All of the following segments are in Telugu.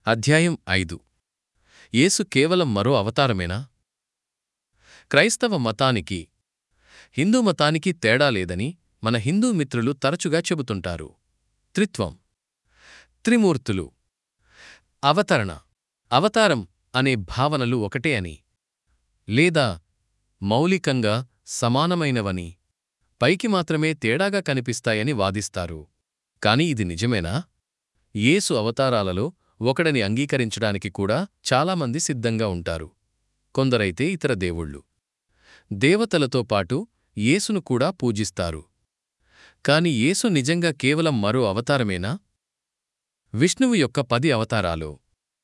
అధ్యాయం ఐదు యేసు కేవలం మరో అవతారమేనా క్రైస్తవ మతానికి హిందూ మతానికి తేడా లేదని మన హిందూ మిత్రులు తరచుగా చెబుతుంటారు త్రిత్వం త్రిమూర్తులు అవతరణ అవతారం అనే భావనలు ఒకటే అని లేదా మౌలికంగా సమానమైనవని పైకి మాత్రమే తేడాగా కనిపిస్తాయని వాదిస్తారు కాని ఇది నిజమేనా యేసు అవతారాలలో ఒకడని అంగీకరించడానికి కూడా చాలామంది సిద్ధంగా ఉంటారు కొందరైతే ఇతర దేవుళ్ళు దేవతలతో పాటు యేసును కూడా పూజిస్తారు కాని యేసు నిజంగా కేవలం మరో అవతారమేనా విష్ణువు యొక్క పది అవతారాలు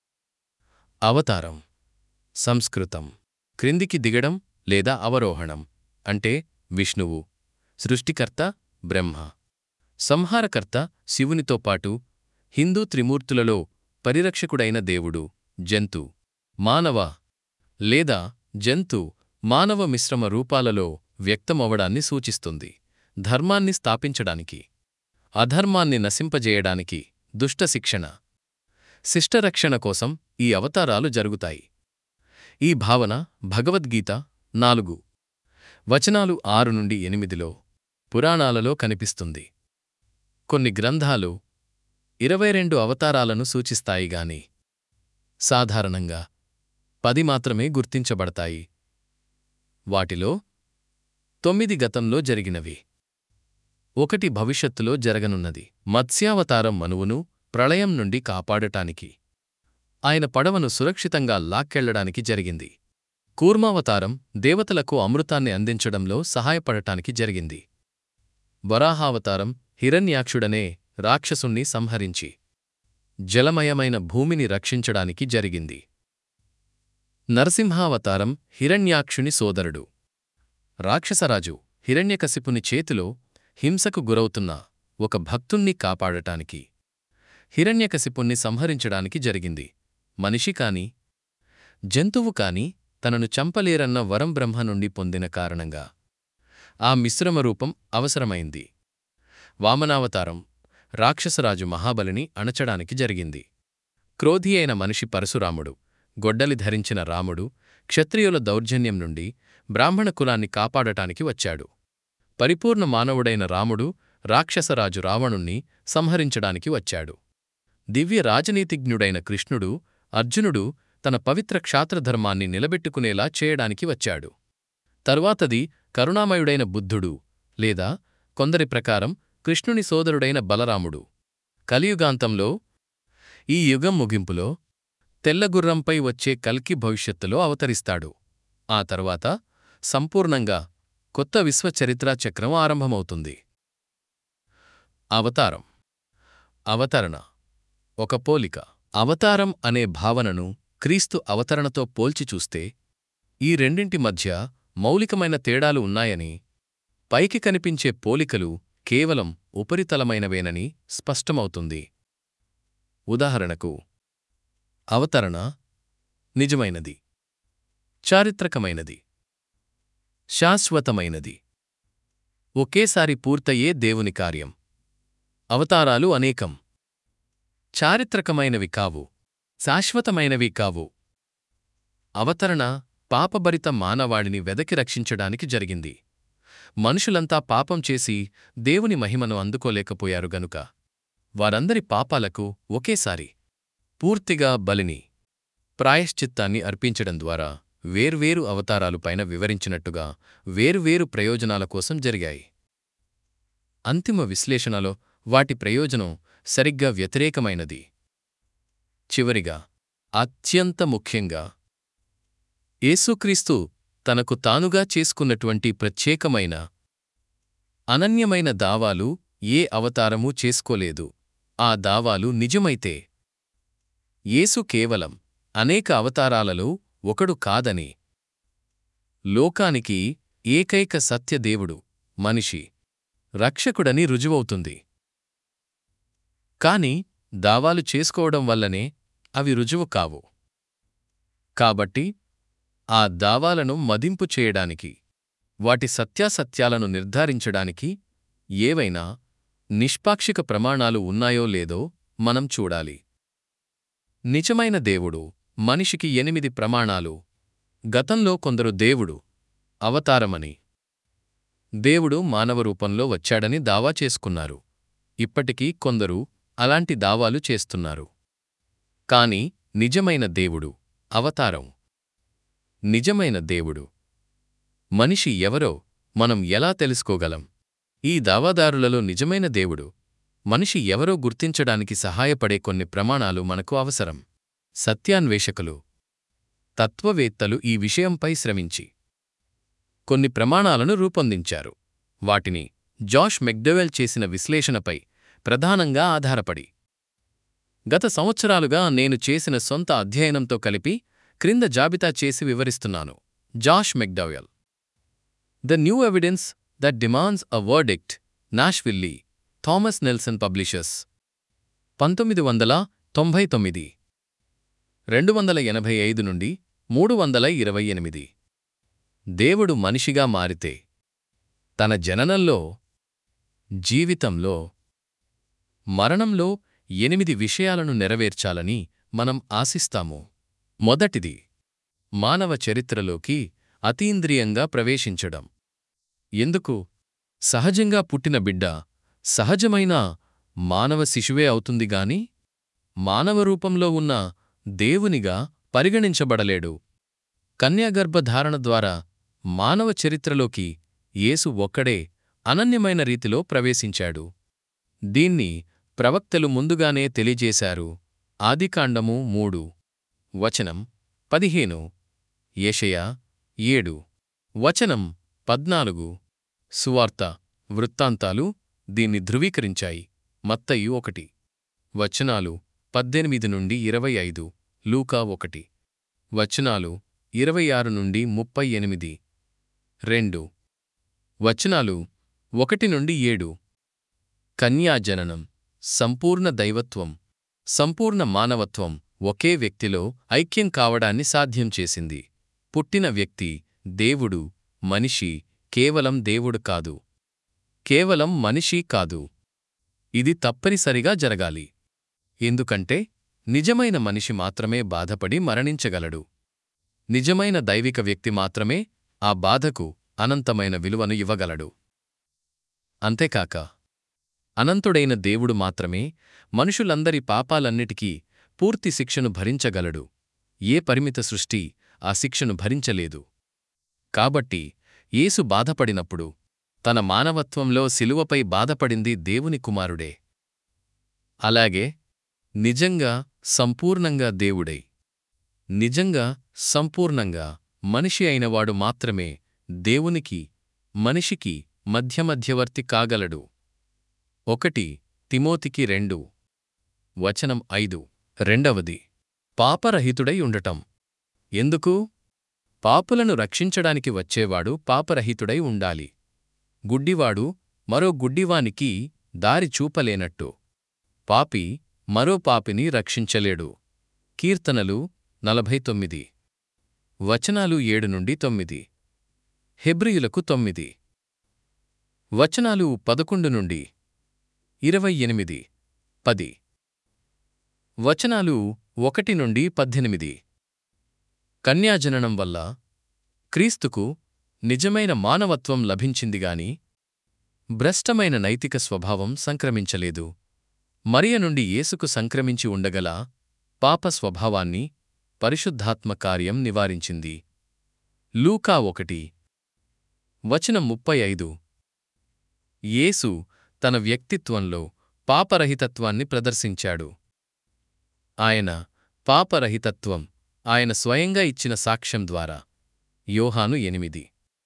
అవతారం సంస్కృతం క్రిందికి దిగడం లేదా అవరోహణం అంటే విష్ణువు సృష్టికర్త బ్రహ్మ సంహారకర్త శివునితో పాటు హిందూ త్రిమూర్తులలో పరిరక్షకుడైన దేవుడు జంతు మానవ లేదా జంతు మానవ మిశ్రమ రూపాలలో వ్యక్తమవడాన్ని సూచిస్తుంది ధర్మాన్ని స్థాపించడానికి అధర్మాన్ని నశింపజేయడానికి దుష్ట శిక్షణ శిష్టరక్షణ కోసం ఈ అవతారాలు జరుగుతాయి ఈ భావన భగవద్గీత నాలుగు వచనాలు ఆరు నుండి ఎనిమిదిలో పురాణాలలో కనిపిస్తుంది కొన్ని గ్రంథాలు ఇరవై రెండు అవతారాలను సూచిస్తాయి గాని సాధారణంగా పది మాత్రమే గుర్తించబడతాయి వాటిలో తొమ్మిది గతంలో జరిగినవి ఒకటి భవిష్యత్తులో జరగనున్నది మత్స్యావతారం మనువును ప్రళయం నుండి కాపాడటానికి ఆయన పడవను సురక్షితంగా లాక్కెళ్లడానికి జరిగింది కూర్మావతారం దేవతలకు అమృతాన్ని అందించడంలో సహాయపడటానికి జరిగింది వరాహావతారం హిరణ్యాక్షుడనే రాక్షసుణ్ణి సంహరించి జలమయమైన భూమిని రక్షించడానికి జరిగింది నరసింహావతారం హిరణ్యాక్షుని సోదరుడు రాక్షసరాజు హిరణ్యకశిపుని చేతిలో హింసకు గురవుతున్న ఒక భక్తుణ్ణి కాపాడటానికి హిరణ్యకశిపుణ్ణి సంహరించడానికి జరిగింది మనిషి కాని జంతువు కాని తనను చంపలేరన్న వరం బ్రహ్మ నుండి పొందిన కారణంగా ఆ మిశ్రమ రూపం అవసరమైంది వామనావతారం రాక్షసరాజు మహాబలిని అణచడానికి జరిగింది క్రోధి అయిన మనిషి పరశురాముడు గొడ్డలి ధరించిన రాముడు క్షత్రియుల దౌర్జన్యం నుండి బ్రాహ్మణ కులాన్ని కాపాడటానికి వచ్చాడు పరిపూర్ణ మానవుడైన రాముడు రాక్షసరాజు రావణుణ్ణి సంహరించడానికి వచ్చాడు దివ్య రాజనీతిజ్ఞుడైన కృష్ణుడు అర్జునుడు తన పవిత్ర క్షాత్రధర్మాన్ని నిలబెట్టుకునేలా చేయడానికి వచ్చాడు తరువాతది కరుణామయుడైన బుద్ధుడు లేదా కొందరి ప్రకారం కృష్ణుని సోదరుడైన బలరాముడు కలియుగాంతంలో ఈ యుగం ముగింపులో తెల్లగుర్రంపై వచ్చే కల్కి భవిష్యత్తులో అవతరిస్తాడు ఆ తర్వాత సంపూర్ణంగా కొత్త విశ్వచరిత్రా చక్రం ఆరంభమవుతుంది అవతారం అవతరణ ఒక పోలిక అవతారం అనే భావనను క్రీస్తు అవతరణతో పోల్చి చూస్తే ఈ రెండింటి మధ్య మౌలికమైన తేడాలు ఉన్నాయని పైకి కనిపించే పోలికలు కేవలం ఉపరితలమైనవేనని స్పష్టమవుతుంది ఉదాహరణకు అవతరణ నిజమైనది చారిత్రకమైనది శాశ్వతమైనది ఒకేసారి పూర్తయ్యే దేవుని కార్యం అవతారాలు అనేకం చారిత్రకమైనవి కావు శాశ్వతమైనవి కావు అవతరణ పాపభరిత మానవాడిని వెదకి రక్షించడానికి జరిగింది మనుషులంతా పాపం చేసి దేవుని మహిమను అందుకోలేకపోయారు గనుక వారందరి పాపాలకు ఒకేసారి పూర్తిగా బలిని ప్రాయశ్చిత్తాన్ని అర్పించడం ద్వారా వేర్వేరు అవతారాలు పైన వివరించినట్టుగా వేర్వేరు ప్రయోజనాల కోసం జరిగాయి అంతిమ విశ్లేషణలో వాటి ప్రయోజనం సరిగ్గా వ్యతిరేకమైనది చివరిగా అత్యంత ముఖ్యంగా యేసుక్రీస్తు తనకు తానుగా చేసుకున్నటువంటి ప్రత్యేకమైన అనన్యమైన దావాలు ఏ అవతారమూ చేసుకోలేదు ఆ దావాలు నిజమైతే యేసు కేవలం అనేక అవతారాలలో ఒకడు కాదని లోకానికి ఏకైక సత్యదేవుడు మనిషి రక్షకుడని రుజువవుతుంది కాని దావాలు చేసుకోవడం వల్లనే అవి రుజువు కావు కాబట్టి ఆ దావాలను మదింపు చేయడానికి వాటి సత్యాసత్యాలను నిర్ధారించడానికి ఏవైనా నిష్పాక్షిక ప్రమాణాలు ఉన్నాయో లేదో మనం చూడాలి నిజమైన దేవుడు మనిషికి ఎనిమిది ప్రమాణాలు గతంలో కొందరు దేవుడు అవతారమని దేవుడు మానవ రూపంలో వచ్చాడని దావా చేసుకున్నారు ఇప్పటికీ కొందరు అలాంటి దావాలు చేస్తున్నారు కాని నిజమైన దేవుడు అవతారం నిజమైన దేవుడు మనిషి ఎవరో మనం ఎలా తెలుసుకోగలం ఈ దావాదారులలో నిజమైన దేవుడు మనిషి ఎవరో గుర్తించడానికి సహాయపడే కొన్ని ప్రమాణాలు మనకు అవసరం సత్యాన్వేషకులు తత్వవేత్తలు ఈ విషయంపై శ్రమించి కొన్ని ప్రమాణాలను రూపొందించారు వాటిని జాష్ మెక్డెవెల్ చేసిన విశ్లేషణపై ప్రధానంగా ఆధారపడి గత సంవత్సరాలుగా నేను చేసిన సొంత అధ్యయనంతో కలిపి క్రింద జాబితా చేసి వివరిస్తున్నాను Josh McDowell the new evidence that demands a verdict Nashville Thomas Nelson publishers పంతొమ్మిది వందల తొంభై తొమ్మిది రెండు వందల ఎనభై ఐదు నుండి మూడు వందల ఇరవై ఎనిమిది దేవుడు మనిషిగా మారితే తన జననంలో జీవితంలో మరణంలో ఎనిమిది విషయాలను నెరవేర్చాలని మనం ఆశిస్తాము మొదటిది మానవ చరిత్రలోకి అతీంద్రియంగా ప్రవేశించడం ఎందుకు సహజంగా పుట్టిన బిడ్డ సహజమైన మానవ శిశువే అవుతుంది గాని మానవ రూపంలో ఉన్న దేవునిగా పరిగణించబడలేడు కన్యాగర్భధారణ ద్వారా మానవ చరిత్రలోకి యేసు ఒక్కడే అనన్యమైన రీతిలో ప్రవేశించాడు దీన్ని ప్రవక్తలు ముందుగానే తెలియజేశారు ఆదికాండము మూడు వచనం పదిహేను యెషయా ఏడు వచనం పద్నాలుగు సువార్త వృత్తాంతాలు దీన్ని ధృవీకరించాయి మత్తయి ఒకటి వచనాలు పద్దెనిమిది నుండి ఇరవై ఐదు లూకా ఒకటి వచనాలు ఇరవై ఆరు నుండి ముప్పై ఎనిమిది రెండు వచనాలు ఒకటి నుండి ఏడు కన్యాజననం సంపూర్ణ దైవత్వం సంపూర్ణ మానవత్వం ఒకే వ్యక్తిలో ఐక్యం కావడాన్ని సాధ్యం చేసింది పుట్టిన వ్యక్తి దేవుడు మనిషి కేవలం దేవుడు కాదు కేవలం మనిషి కాదు ఇది తప్పనిసరిగా జరగాలి ఎందుకంటే నిజమైన మనిషి మాత్రమే బాధపడి మరణించగలడు నిజమైన దైవిక వ్యక్తి మాత్రమే ఆ బాధకు అనంతమైన విలువను ఇవ్వగలడు అంతేకాక అనంతుడైన దేవుడు మాత్రమే మనుషులందరి పాపాలన్నిటికీ పూర్తి శిక్షను భరించగలడు ఏ పరిమిత సృష్టి ఆ శిక్షను భరించలేదు కాబట్టి యేసు బాధపడినప్పుడు తన మానవత్వంలో శిలువపై బాధపడింది దేవుని కుమారుడే అలాగే నిజంగా సంపూర్ణంగా దేవుడై నిజంగా సంపూర్ణంగా మనిషి అయినవాడు మాత్రమే దేవునికి మనిషికి మధ్యమధ్యవర్తి కాగలడు ఒకటి తిమోతికి రెండు వచనం ఐదు రెండవది పాపరహితుడై ఉండటం ఎందుకు పాపులను రక్షించడానికి వచ్చేవాడు పాపరహితుడై ఉండాలి గుడ్డివాడు మరో గుడ్డివానికి దారి చూపలేనట్టు పాపి మరో పాపిని రక్షించలేడు కీర్తనలు నలభై తొమ్మిది వచనాలు ఏడు నుండి తొమ్మిది హెబ్రియులకు తొమ్మిది వచనాలు పదకొండు నుండి ఇరవై ఎనిమిది పది వచనాలు ఒకటి నుండి పద్దెనిమిది కన్యాజననం వల్ల క్రీస్తుకు నిజమైన మానవత్వం లభించిందిగాని భ్రష్టమైన నైతిక స్వభావం సంక్రమించలేదు మరియ నుండి యేసుకు సంక్రమించి ఉండగల పాప స్వభావాన్ని పరిశుద్ధాత్మ కార్యం నివారించింది లూకా ఒకటి వచనం ముప్పై ఐదు యేసు తన వ్యక్తిత్వంలో పాపరహితత్వాన్ని ప్రదర్శించాడు ఆయన పాపరహితత్వం ఆయన స్వయంగా ఇచ్చిన సాక్ష్యం ద్వారా యోహాను ఎనిమిది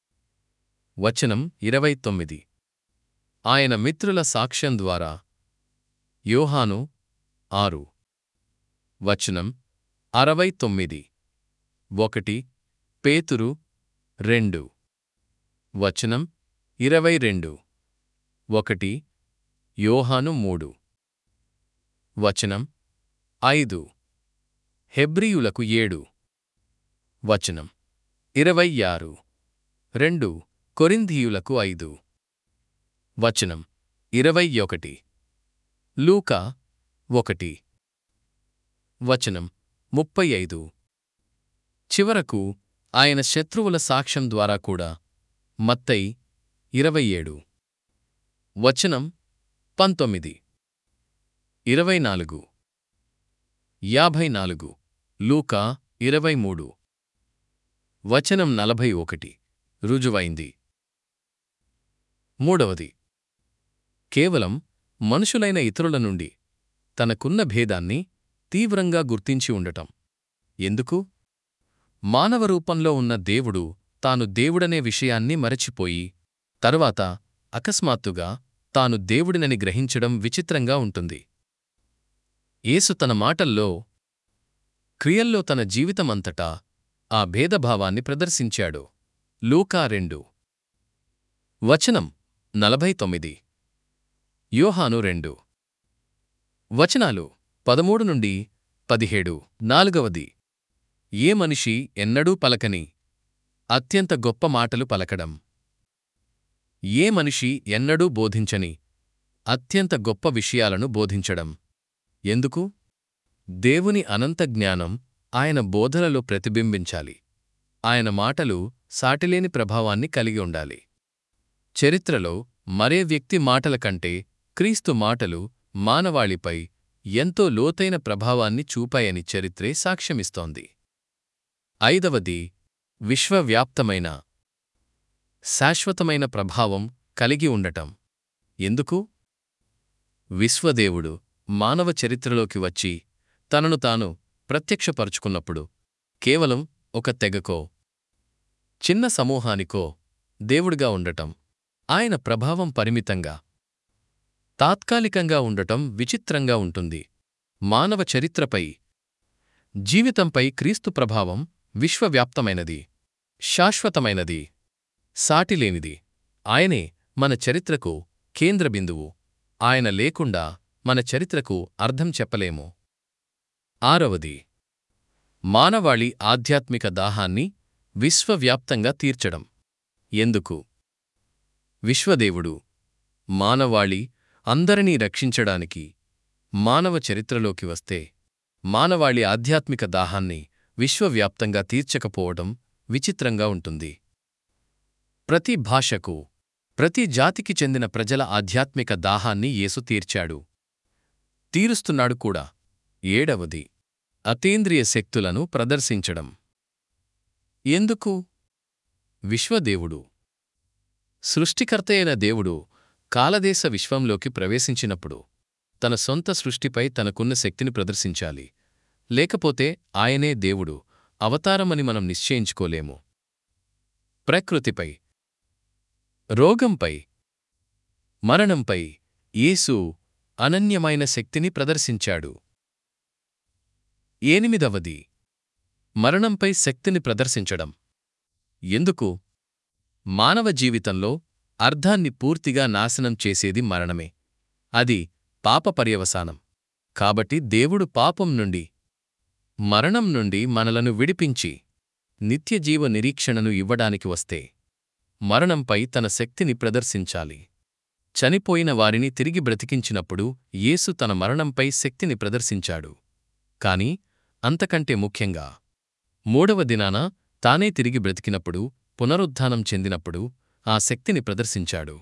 వచనం ఇరవై తొమ్మిది ఆయన మిత్రుల సాక్ష్యం ద్వారా యోహాను ఆరు వచనం అరవై తొమ్మిది ఒకటి పేతురు రెండు వచనం ఇరవై రెండు ఒకటి యోహాను మూడు వచనం ఐదు హెబ్రియులకు ఏడు వచనం ఇరవై ఆరు రెండు కొరింథీయులకు ఐదు వచనం ఇరవై ఒకటి లూకా ఒకటి వచనం ముప్పై ఐదు చివరకు ఆయన శత్రువుల సాక్ష్యం ద్వారా కూడా మత్తయి ఇరవై ఏడు వచనం పంతొమ్మిది ఇరవై నాలుగు యాభై నాలుగు లూకా ఇరవై మూడు వచనం నలభై ఒకటి రుజువైంది మూడవది కేవలం మనుషులైన ఇతరుల నుండి తనకున్న భేదాన్ని తీవ్రంగా గుర్తించి ఉండటం ఎందుకు మానవ రూపంలో ఉన్న దేవుడు తాను దేవుడనే విషయాన్ని మరచిపోయి తరువాత అకస్మాత్తుగా తాను దేవుడినని గ్రహించడం విచిత్రంగా ఉంటుంది యేసు తన మాటల్లో క్రియల్లో తన జీవితమంతటా ఆ భేదభావాన్ని ప్రదర్శించాడు లూకా రెండు వచనం నలభై తొమ్మిది యోహాను రెండు వచనాలు పదమూడు నుండి పదిహేడు నాలుగవది ఏ మనిషి ఎన్నడూ పలకని అత్యంత గొప్ప మాటలు పలకడం ఏ మనిషి ఎన్నడూ బోధించని అత్యంత గొప్ప విషయాలను బోధించడం ఎందుకు దేవుని అనంత జ్ఞానం ఆయన బోధనలో ప్రతిబింబించాలి ఆయన మాటలు సాటిలేని ప్రభావాన్ని కలిగి ఉండాలి చరిత్రలో మరే వ్యక్తి మాటల కంటే క్రీస్తు మాటలు మానవాళిపై ఎంతో లోతైన ప్రభావాన్ని చూపాయని చరిత్రే సాక్ష్యమిస్తోంది ఐదవది విశ్వవ్యాప్తమైన శాశ్వతమైన ప్రభావం కలిగి ఉండటం ఎందుకు విశ్వదేవుడు మానవ చరిత్రలోకి వచ్చి తనను తాను ప్రత్యక్షపరుచుకున్నప్పుడు కేవలం ఒక తెగకో చిన్న సమూహానికో దేవుడిగా ఉండటం ఆయన ప్రభావం పరిమితంగా తాత్కాలికంగా ఉండటం విచిత్రంగా ఉంటుంది మానవ చరిత్రపై జీవితంపై క్రీస్తు ప్రభావం విశ్వవ్యాప్తమైనది శాశ్వతమైనది సాటిలేనిది ఆయనే మన చరిత్రకు కేంద్రబిందువు ఆయన లేకుండా మన చరిత్రకు అర్థం చెప్పలేము ఆరవది మానవాళి ఆధ్యాత్మిక దాహాన్ని విశ్వవ్యాప్తంగా తీర్చడం ఎందుకు విశ్వదేవుడు మానవాళి అందరినీ రక్షించడానికి మానవ చరిత్రలోకి వస్తే మానవాళి ఆధ్యాత్మిక దాహాన్ని విశ్వవ్యాప్తంగా తీర్చకపోవడం విచిత్రంగా ఉంటుంది ప్రతి భాషకు ప్రతి జాతికి చెందిన ప్రజల ఆధ్యాత్మిక దాహాన్ని యేసు తీర్చాడు తీరుస్తున్నాడు కూడా ఏడవది అతీంద్రియ శక్తులను ప్రదర్శించడం ఎందుకు విశ్వదేవుడు సృష్టికర్తయైన దేవుడు కాలదేశ విశ్వంలోకి ప్రవేశించినప్పుడు తన సొంత సృష్టిపై తనకున్న శక్తిని ప్రదర్శించాలి లేకపోతే ఆయనే దేవుడు అవతారమని మనం నిశ్చయించుకోలేము ప్రకృతిపై రోగంపై మరణంపై యేసు అనన్యమైన శక్తిని ప్రదర్శించాడు ఎనిమిదవది మరణంపై శక్తిని ప్రదర్శించడం ఎందుకు మానవ జీవితంలో అర్థాన్ని పూర్తిగా నాశనం చేసేది మరణమే అది పాప పర్యవసానం కాబట్టి దేవుడు పాపం నుండి మరణం నుండి మనలను విడిపించి నిత్యజీవ నిరీక్షణను ఇవ్వడానికి వస్తే మరణంపై తన శక్తిని ప్రదర్శించాలి చనిపోయిన వారిని తిరిగి బ్రతికించినప్పుడు యేసు తన మరణంపై శక్తిని ప్రదర్శించాడు కాని అంతకంటే ముఖ్యంగా మూడవ దినాన తానే తిరిగి బ్రతికినప్పుడు పునరుద్ధానం చెందినప్పుడు ఆ శక్తిని ప్రదర్శించాడు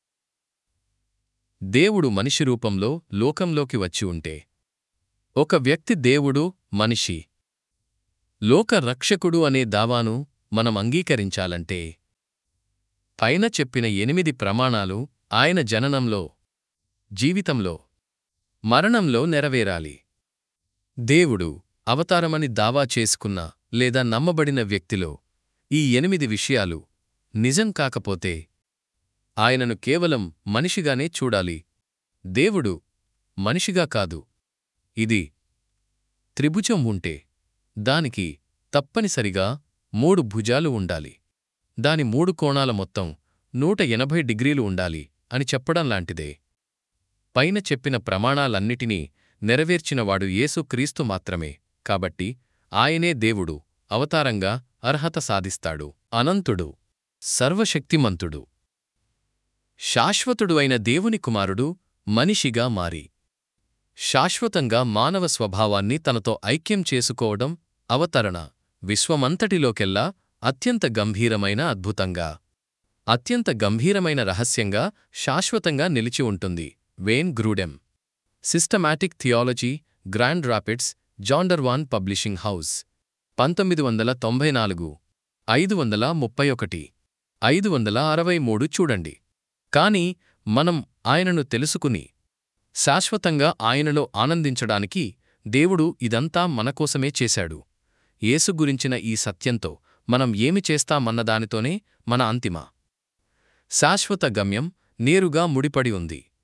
దేవుడు మనిషి రూపంలో లోకంలోకి వచ్చి ఉంటే ఒక వ్యక్తి దేవుడు మనిషి లోక రక్షకుడు అనే దావాను మనం అంగీకరించాలంటే పైన చెప్పిన ఎనిమిది ప్రమాణాలు ఆయన జననంలో జీవితంలో మరణంలో నెరవేరాలి దేవుడు అవతారమని దావా చేసుకున్న లేదా నమ్మబడిన వ్యక్తిలో ఈ ఎనిమిది విషయాలు నిజం కాకపోతే ఆయనను కేవలం మనిషిగానే చూడాలి దేవుడు మనిషిగా కాదు ఇది త్రిభుజం ఉంటే దానికి తప్పనిసరిగా మూడు భుజాలు ఉండాలి దాని మూడు కోణాల మొత్తం నూట ఎనభై డిగ్రీలు ఉండాలి అని చెప్పడం లాంటిదే పైన చెప్పిన ప్రమాణాలన్నిటినీ నెరవేర్చినవాడు యేసుక్రీస్తు మాత్రమే కాబట్టి ఆయనే దేవుడు అవతారంగా అర్హత సాధిస్తాడు అనంతుడు సర్వశక్తిమంతుడు శాశ్వతుడు అయిన దేవుని కుమారుడు మనిషిగా మారి శాశ్వతంగా మానవ స్వభావాన్ని తనతో ఐక్యం చేసుకోవడం అవతరణ విశ్వమంతటిలోకెల్లా అత్యంత గంభీరమైన అద్భుతంగా అత్యంత గంభీరమైన రహస్యంగా శాశ్వతంగా నిలిచి ఉంటుంది Wayne Grudem systematic theology Grand Rapids Zondervan publishing house పంతొమ్మిది వందల తొంభై నాలుగు ఐదు వందల ముప్పై ఒకటి ఐదు వందల అరవై మూడు చూడండి కాని మనం ఆయనను తెలుసుకుని శాశ్వతంగా ఆయనలో ఆనందించడానికి దేవుడు ఇదంతా మనకోసమే చేశాడు యేసు గురించిన ఈ సత్యంతో మనం ఏమి చేస్తామన్నదానితోనే మన అంతిమ శాశ్వత గమ్యం నేరుగా ముడిపడి ఉంది